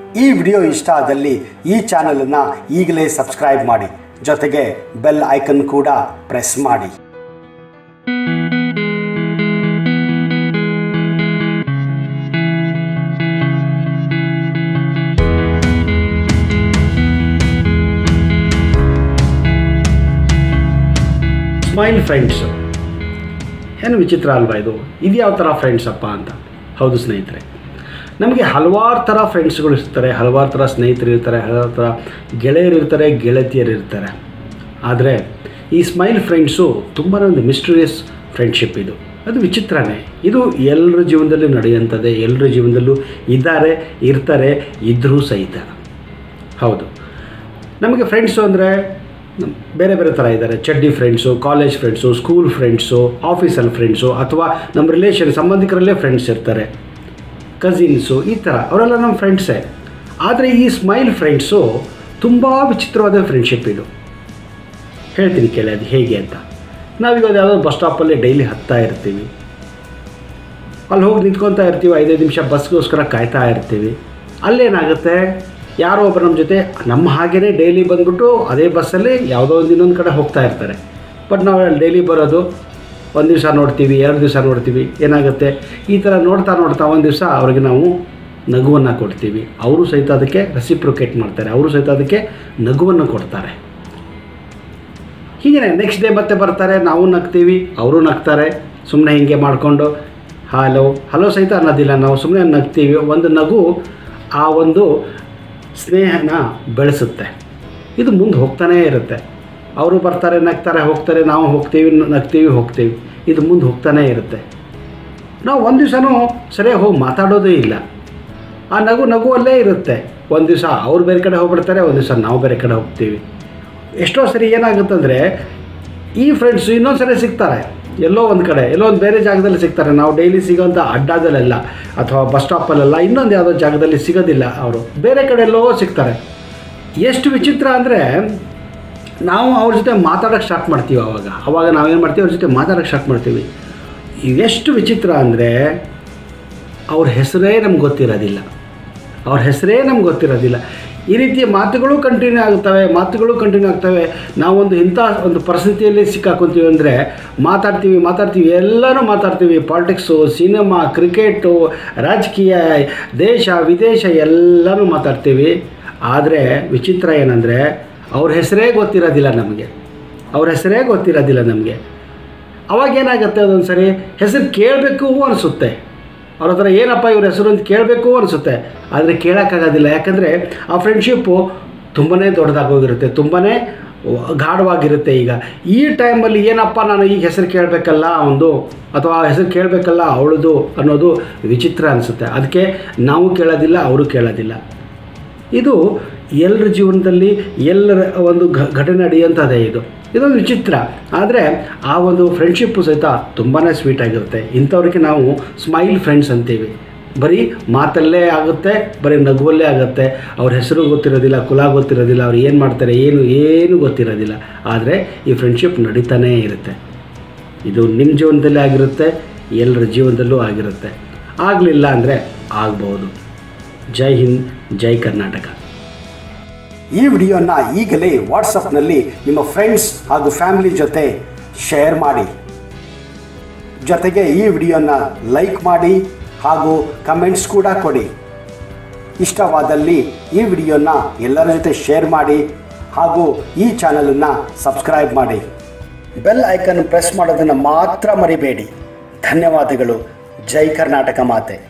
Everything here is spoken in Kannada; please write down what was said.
ಈ ವಿಡಿಯೋ ಇಷ್ಟ ಆದಲ್ಲಿ ಈ ಚಾನಲನ್ನು ಈಗಲೇ ಸಬ್ಸ್ಕ್ರೈಬ್ ಮಾಡಿ ಜೊತೆಗೆ ಬೆಲ್ ಐಕನ್ ಕೂಡ ಪ್ರೆಸ್ ಮಾಡಿ ಸ್ಮೈಲ್ ಫ್ರೆಂಡ್ಸು ಏನು ವಿಚಿತ್ರ ಅಲ್ವಾ ಇದು ಇದು ಯಾವ ಥರ ಫ್ರೆಂಡ್ಸಪ್ಪ ಅಂತ ಹೌದು ಸ್ನೇಹಿತರೆ ನಮಗೆ ಹಲವಾರು ಥರ ಫ್ರೆಂಡ್ಸ್ಗಳು ಇರ್ತಾರೆ ಹಲವಾರು ಥರ ಸ್ನೇಹಿತರು ಇರ್ತಾರೆ ಹಲವಾರು ಥರ ಗೆಳೆಯರು ಇರ್ತಾರೆ ಗೆಳತಿಯರು ಇರ್ತಾರೆ ಆದರೆ ಈ ಸ್ಮೈಲ್ ಫ್ರೆಂಡ್ಸು ತುಂಬಾ ಒಂದು ಮಿಸ್ಟೀರಿಯಸ್ ಫ್ರೆಂಡ್ಶಿಪ್ ಇದು ಅದು ವಿಚಿತ್ರನೇ ಇದು ಎಲ್ಲರ ಜೀವನದಲ್ಲೂ ನಡೆಯುವಂಥದ್ದೇ ಎಲ್ಲರ ಜೀವನದಲ್ಲೂ ಇದ್ದಾರೆ ಇರ್ತಾರೆ ಇದ್ದರೂ ಸಹಿತ ಹೌದು ನಮಗೆ ಫ್ರೆಂಡ್ಸು ಅಂದರೆ ಬೇರೆ ಬೇರೆ ಥರ ಇದ್ದಾರೆ ಚಡ್ಡಿ friends college friends school friends ಆಫೀಸಲ್ಲಿ ಫ್ರೆಂಡ್ಸು ಅಥವಾ ನಮ್ಮ ರಿಲೇಷನ್ ಸಂಬಂಧಿಕರಲ್ಲೇ ಫ್ರೆಂಡ್ಸ್ ಇರ್ತಾರೆ ಕಸಿನ್ಸು ಈ ಥರ ಅವರೆಲ್ಲ ನಮ್ಮ ಫ್ರೆಂಡ್ಸೇ ಆದರೆ ಈ ಸ್ಮೈಲ್ ಫ್ರೆಂಡ್ಸು ತುಂಬ ವಿಚಿತ್ರವಾದ ಫ್ರೆಂಡ್ಶಿಪ್ ಇದು ಹೇಳ್ತೀನಿ ಕೇಳಿ ಅದು ಹೇಗೆ ಅಂತ ನಾವೀಗ ಯಾವುದೋ ಬಸ್ ಸ್ಟಾಪಲ್ಲಿ ಡೈಲಿ ಹತ್ತಾ ಇರ್ತೀವಿ ಅಲ್ಲಿ ಹೋಗಿ ನಿಂತ್ಕೊತಾ ಇರ್ತೀವಿ ಐದೈದು ನಿಮಿಷ ಬಸ್ಗೋಸ್ಕರ ಕಾಯ್ತಾ ಇರ್ತೀವಿ ಅಲ್ಲೇನಾಗುತ್ತೆ ಯಾರೋ ಒಬ್ಬರು ನಮ್ಮ ಜೊತೆ ನಮ್ಮ ಹಾಗೇ ಡೈಲಿ ಬಂದ್ಬಿಟ್ಟು ಅದೇ ಬಸ್ಸಲ್ಲಿ ಯಾವುದೋ ಒಂದು ಇನ್ನೊಂದು ಕಡೆ ಹೋಗ್ತಾ ಇರ್ತಾರೆ ಬಟ್ ನಾವು ಅಲ್ಲಿ ಡೈಲಿ ಬರೋದು ಒಂದು ದಿವಸ ನೋಡ್ತೀವಿ ಎರಡು ದಿವಸ ನೋಡ್ತೀವಿ ಏನಾಗುತ್ತೆ ಈ ಥರ ನೋಡ್ತಾ ನೋಡ್ತಾ ಒಂದು ದಿವಸ ಅವ್ರಿಗೆ ನಾವು ನಗುವನ್ನು ಕೊಡ್ತೀವಿ ಅವರು ಸಹಿತ ಅದಕ್ಕೆ ರೆಸಿಪ್ರೊಕೇಟ್ ಮಾಡ್ತಾರೆ ಅವರು ಸಹಿತ ಅದಕ್ಕೆ ನಗುವನ್ನು ಕೊಡ್ತಾರೆ ಹೀಗೆ ನೆಕ್ಸ್ಟ್ ಡೇ ಮತ್ತೆ ಬರ್ತಾರೆ ನಾವು ನಗ್ತೀವಿ ಅವರು ನಗ್ತಾರೆ ಸುಮ್ಮನೆ ಹಿಂಗೆ ಮಾಡಿಕೊಂಡು ಹಲೋ ಹಲೋ ಸಹಿತ ಅನ್ನೋದಿಲ್ಲ ನಾವು ಸುಮ್ಮನೆ ನಗ್ತೀವಿ ಒಂದು ನಗು ಆ ಒಂದು ಸ್ನೇಹನ ಬೆಳೆಸುತ್ತೆ ಇದು ಮುಂದೆ ಹೋಗ್ತಾನೇ ಇರುತ್ತೆ ಅವರು ಬರ್ತಾರೆ ನಗ್ತಾರೆ ಹೋಗ್ತಾರೆ ನಾವು ಹೋಗ್ತೀವಿ ನಗ್ತೀವಿ ಹೋಗ್ತೀವಿ ಇದು ಮುಂದೆ ಹೋಗ್ತಾನೇ ಇರುತ್ತೆ ನಾವು ಒಂದು ದಿವಸನೂ ಸರಿಯಾಗಿ ಹೋಗಿ ಮಾತಾಡೋದೇ ಇಲ್ಲ ಆ ನಗು ನಗುವಲ್ಲೇ ಇರುತ್ತೆ ಒಂದು ದಿವಸ ಅವ್ರು ಬೇರೆ ಕಡೆ ಹೋಗ್ಬಿಡ್ತಾರೆ ಒಂದು ದಿವಸ ನಾವು ಬೇರೆ ಕಡೆ ಹೋಗ್ತೀವಿ ಎಷ್ಟೋ ಸರಿ ಏನಾಗುತ್ತಂದರೆ ಈ ಫ್ರೆಂಡ್ಸು ಇನ್ನೊಂದು ಸರಿ ಸಿಗ್ತಾರೆ ಎಲ್ಲೋ ಒಂದು ಕಡೆ ಎಲ್ಲೋ ಒಂದು ಬೇರೆ ಜಾಗದಲ್ಲಿ ಸಿಗ್ತಾರೆ ನಾವು ಡೈಲಿ ಸಿಗೋಂಥ ಅಡ್ಡಾದಲ್ಲೆಲ್ಲ ಅಥವಾ ಬಸ್ ಸ್ಟಾಪಲ್ಲೆಲ್ಲ ಇನ್ನೊಂದು ಯಾವುದೋ ಜಾಗದಲ್ಲಿ ಸಿಗೋದಿಲ್ಲ ಅವರು ಬೇರೆ ಕಡೆ ಎಲ್ಲೋ ಸಿಗ್ತಾರೆ ಎಷ್ಟು ವಿಚಿತ್ರ ಅಂದರೆ ನಾವು ಅವ್ರ ಜೊತೆ ಮಾತಾಡೋಕ್ಕೆ ಸ್ಟಾರ್ಟ್ ಮಾಡ್ತೀವಿ ಆವಾಗ ಆವಾಗ ನಾವೇನು ಮಾಡ್ತೀವಿ ಅವ್ರ ಜೊತೆ ಮಾತಾಡೋಕ್ಕೆ ಸ್ಟಾರ್ಟ್ ಮಾಡ್ತೀವಿ ಎಷ್ಟು ವಿಚಿತ್ರ ಅಂದರೆ ಅವ್ರ ಹೆಸರೇ ನಮ್ಗೆ ಗೊತ್ತಿರೋದಿಲ್ಲ ಅವ್ರ ಹೆಸರೇ ನಮ್ಗೆ ಗೊತ್ತಿರೋದಿಲ್ಲ ಈ ರೀತಿಯ ಮಾತುಗಳು ಕಂಟಿನ್ಯೂ ಆಗುತ್ತವೆ ಮಾತುಗಳು ಕಂಟಿನ್ಯೂ ಆಗ್ತವೆ ನಾವೊಂದು ಇಂಥ ಒಂದು ಪರಿಸ್ಥಿತಿಯಲ್ಲಿ ಸಿಕ್ಕಾಕೊತೀವಿ ಅಂದರೆ ಮಾತಾಡ್ತೀವಿ ಮಾತಾಡ್ತೀವಿ ಎಲ್ಲನೂ ಮಾತಾಡ್ತೀವಿ ಪಾಲಿಟಿಕ್ಸು ಸಿನಿಮಾ ಕ್ರಿಕೆಟು ರಾಜಕೀಯ ದೇಶ ವಿದೇಶ ಎಲ್ಲನೂ ಮಾತಾಡ್ತೀವಿ ಆದರೆ ವಿಚಿತ್ರ ಏನಂದರೆ ಅವ್ರ ಹೆಸರೇ ಗೊತ್ತಿರೋದಿಲ್ಲ ನಮಗೆ ಅವ್ರ ಹೆಸರೇ ಗೊತ್ತಿರೋದಿಲ್ಲ ನಮಗೆ ಅವಾಗ ಏನಾಗುತ್ತೆ ಅದೊಂದು ಸರಿ ಹೆಸರು ಕೇಳಬೇಕು ಅನಿಸುತ್ತೆ ಅವ್ರ ಹತ್ರ ಏನಪ್ಪ ಇವ್ರ ಹೆಸರು ಅಂತ ಕೇಳಬೇಕು ಅನಿಸುತ್ತೆ ಆದರೆ ಕೇಳೋಕ್ಕಾಗೋದಿಲ್ಲ ಯಾಕಂದರೆ ಆ ಫ್ರೆಂಡ್ಶಿಪ್ಪು ತುಂಬಾ ದೊಡ್ಡದಾಗೋಗಿರುತ್ತೆ ತುಂಬಾ ಗಾಢವಾಗಿರುತ್ತೆ ಈಗ ಈ ಟೈಮಲ್ಲಿ ಏನಪ್ಪ ನಾನು ಈಗ ಹೆಸರು ಕೇಳಬೇಕಲ್ಲ ಒಂದು ಅಥವಾ ಆ ಹೆಸರು ಕೇಳಬೇಕಲ್ಲ ಅವಳದು ಅನ್ನೋದು ವಿಚಿತ್ರ ಅನಿಸುತ್ತೆ ಅದಕ್ಕೆ ನಾವು ಕೇಳೋದಿಲ್ಲ ಅವರು ಕೇಳೋದಿಲ್ಲ ಇದು ಎಲ್ಲರ ಜೀವನದಲ್ಲಿ ಎಲ್ಲರ ಒಂದು ಘ ಘಟನೆ ನಡೆಯುವಂಥದ್ದೇ ಇದು ಇದೊಂದು ವಿಚಿತ್ರ ಆದರೆ ಆ ಒಂದು ಫ್ರೆಂಡ್ಶಿಪ್ಪು ಸಹಿತ ತುಂಬಾ ಸ್ವೀಟ್ ಆಗಿರುತ್ತೆ ಇಂಥವ್ರಿಗೆ ನಾವು ಸ್ಮೈಲ್ ಫ್ರೆಂಡ್ಸ್ ಅಂತೀವಿ ಬರೀ ಮಾತಲ್ಲೇ ಆಗುತ್ತೆ ಬರೀ ನಗುವಲ್ಲೇ ಆಗುತ್ತೆ ಅವ್ರ ಹೆಸರು ಗೊತ್ತಿರೋದಿಲ್ಲ ಕುಲ ಗೊತ್ತಿರೋದಿಲ್ಲ ಅವ್ರು ಏನು ಮಾಡ್ತಾರೆ ಏನು ಏನು ಗೊತ್ತಿರೋದಿಲ್ಲ ಆದರೆ ಈ ಫ್ರೆಂಡ್ಶಿಪ್ ನಡೀತಾನೇ ಇರುತ್ತೆ ಇದು ನಿಮ್ಮ ಜೀವನದಲ್ಲಿ ಆಗಿರುತ್ತೆ ಎಲ್ಲರ ಜೀವನದಲ್ಲೂ ಆಗಿರುತ್ತೆ ಆಗಲಿಲ್ಲ ಅಂದರೆ ಆಗ್ಬೋದು ಜೈ ಹಿಂದ್ ಜೈ ಕರ್ನಾಟಕ ಈ ವಿಡಿಯೋನ ಈಗಲೇ ವಾಟ್ಸಪ್ನಲ್ಲಿ ನಿಮ್ಮ ಫ್ರೆಂಡ್ಸ್ ಹಾಗೂ ಫ್ಯಾಮಿಲಿ ಜೊತೆ ಶೇರ್ ಮಾಡಿ ಜೊತೆಗೆ ಈ ವಿಡಿಯೋನ ಲೈಕ್ ಮಾಡಿ ಹಾಗೂ ಕಮೆಂಟ್ಸ್ ಕೂಡ ಕೊಡಿ ಇಷ್ಟವಾದಲ್ಲಿ ಈ ವಿಡಿಯೋನ ಎಲ್ಲರ ಜೊತೆ ಶೇರ್ ಮಾಡಿ ಹಾಗೂ ಈ ಚಾನಲನ್ನು ಸಬ್ಸ್ಕ್ರೈಬ್ ಮಾಡಿ ಬೆಲ್ ಐಕನ್ ಪ್ರೆಸ್ ಮಾಡೋದನ್ನು ಮಾತ್ರ ಮರಿಬೇಡಿ ಧನ್ಯವಾದಗಳು ಜೈ ಕರ್ನಾಟಕ ಮಾತೆ